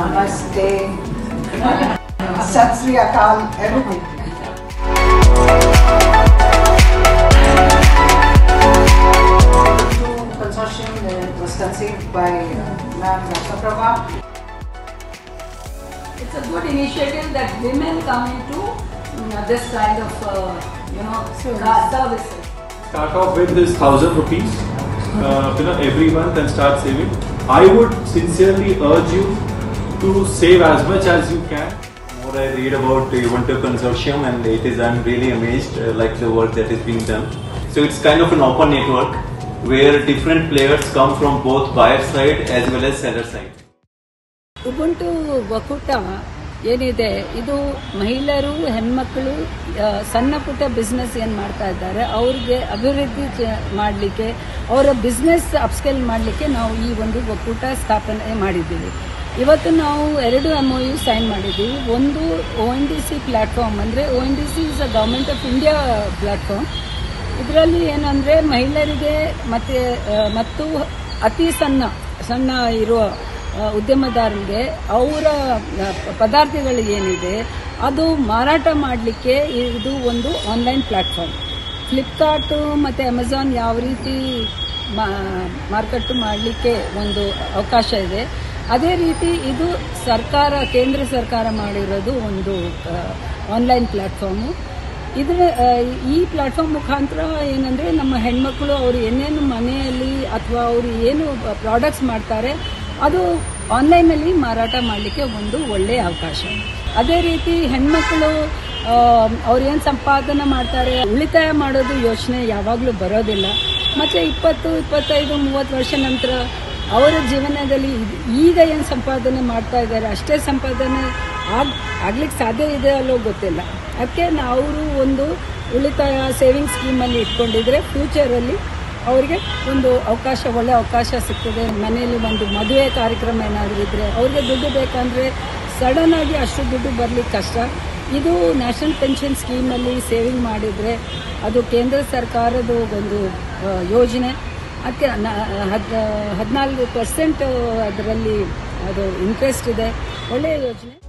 Namaste. Sat Sri Akal, everything. The consortium uh, was conceived by uh, Ma'am Saprabha. It's a good initiative that women come into mm, this kind of, uh, you know, uh, services. start off with this thousand rupees. Uh, you know, everyone can start saving. I would sincerely urge you to save as much as you can. More I read about the Ubuntu consortium and it is I'm really amazed uh, like the work that is being done. So it's kind of an open network where different players come from both buyer side as well as seller side. Ubuntu ಒಕ್ಕೂಟ ಏನಿದೆ ಇದು ಮಹಿಳೆಯರು ಹೆಣ್ಮಕ್ಳು ಆ, ಸಣ್ಣ ಪುಟ್ಟ business ಏನು ಮಾಡ್ತಾ ಇದ್ದಾರೆ ಅವ್ರಿಗೆ ಅಭಿವೃದ್ಧಿ ಮಾಡಲಿಕ್ಕೆ ಅವರ ಬಿಸ್ನೆಸ್ ಅಪ್ಸ್ಕೇಲ್ ಮಾಡಲಿಕ್ಕೆ ನಾವು ಈ ಒಂದು ಒಕ್ಕೂಟ ಸ್ಥಾಪನೆ ಮಾಡಿದ್ದೀವಿ ಇವತ್ತು ನಾವು ಎರಡು ಎಮ್ ಒ ಯು ಸೈನ್ ಮಾಡಿದ್ದೀವಿ ಒಂದು O N D C platform ಅಂದರೆ O N D C is a government of India platform ಇದರಲ್ಲಿ ಏನಂದರೆ ಮಹಿಳೆಯರಿಗೆ ಮತ್ತು ಆ, ಮತ್ತು ಅತಿ ಸಣ್ಣ ಸಣ್ಣ ಇರುವ ಆ, ಉದ್ಯಮದಾರರಿಗೆ ಅವರ ಆ, ಪದಾರ್ಥಗಳು ಏನಿದೆ ಅದು ಮಾರಾಟ ಮಾಡಲಿಕ್ಕೆ ಇದು ಒಂದು ಆನ್ಲೈನ್ ಪ್ಲ್ಯಾಟ್ಫಾರ್ಮ್ ಫ್ಲಿಪ್ಕಾರ್ಟು ಮತ್ತು ಅಮೆಝಾನ್ ಯಾವ ರೀತಿ ಮಾರ್ಕೆಟ್ ಮಾಡಲಿಕ್ಕೆ ಒಂದು ಅವಕಾಶ ಇದೆ ಅದೇ ರೀತಿ ಇದು ಸರ್ಕಾರ ಕೇಂದ್ರ ಸರ್ಕಾರ ಮಾಡಿರೋದು ಒಂದು ಆನ್ಲೈನ್ ಪ್ಲ್ಯಾಟ್ಫಾರ್ಮು ಇದರ ಆ, ಈ ಪ್ಲಾಟ್ಫಾರ್ಮ್ ಮುಖಾಂತರ ಏನಂದರೆ ನಮ್ಮ ಹೆಣ್ಮಕ್ಳು ಅವರು ಏನೇನು ಮನೆಯಲ್ಲಿ ಅಥವಾ ಅವರು ಏನು ಪ್ರಾಡಕ್ಟ್ಸ್ ಮಾಡ್ತಾರೆ ಅದು ಆನ್ಲೈನಲ್ಲಿ ಮಾರಾಟ ಮಾಡಲಿಕ್ಕೆ ಒಂದು ಒಳ್ಳೆಯ ಅವಕಾಶ ಅದೇ ರೀತಿ ಹೆಣ್ಮಕ್ಳು ಅವ್ರು ಏನು ಸಂಪಾದನೆ ಮಾಡ್ತಾರೆ ಉಳಿತಾಯ ಮಾಡೋದು ಯೋಚನೆ ಯಾವಾಗಲೂ ಬರೋದಿಲ್ಲ ಮತ್ತು ಇಪ್ಪತ್ತು ಇಪ್ಪತ್ತೈದು ಮೂವತ್ತು ವರ್ಷ ನಂತರ ಅವರ ಜೀವನದಲ್ಲಿ ಇದ್- ಈಗ ಏನು ಸಂಪಾದನೆ ಮಾಡ್ತಾ ಇದ್ದಾರೆ ಅಷ್ಟೇ ಸಂಪಾದನೆ ಆಗ್ ಆಗ್ಲಿಕ್ಕೆ ಸಾಧ್ಯ ಇದೆ ಅಲ್ಲೋ ಗೊತ್ತಿಲ್ಲ ಅದಕ್ಕೆ ಅವರು ಒಂದು ಉಳಿತಾಯ ಸೇವಿಂಗ್ ಸ್ಕೀಮಲ್ಲಿ ಇಟ್ಕೊಂಡಿದ್ರೆ ಫ್ಯೂಚರಲ್ಲಿ ಅವರಿಗೆ ಒಂದು ಅವಕಾಶ ಒಳ್ಳೆ ಅವಕಾಶ ಸಿಗ್ತದೆ ಮನೆಯಲ್ಲಿ ಒಂದು ಮದುವೆ ಕಾರ್ಯಕ್ರಮ ಏನಾದರೂ ಇದ್ದರೆ ಅವ್ರಿಗೆ ದುಡ್ಡು ಬೇಕಂದರೆ ಸಡನ್ ಆಗಿ ಅಷ್ಟು ದುಡ್ಡು ಬರಲಿಕ್ಕೆ ಕಷ್ಟ ಇದು ನ್ಯಾಷನಲ್ ಪೆನ್ಷನ್ ಸ್ಕೀಮಲ್ಲಿ ಸೇವಿಂಗ್ ಮಾಡಿದರೆ ಅದು ಕೇಂದ್ರ ಸರ್ಕಾರದ ಒಂದು ಆ, ಯೋಜನೆ ಅದಕ್ಕೆ ಹದ್ ಹದಿನಾಲ್ಕು ಪರ್ಸೆಂಟ್ ಅದರಲ್ಲಿ ಅದು ಇಂಟ್ರೆಸ್ಟ್ ಇದೆ ಒಳ್ಳೆಯ ಯೋಜನೆ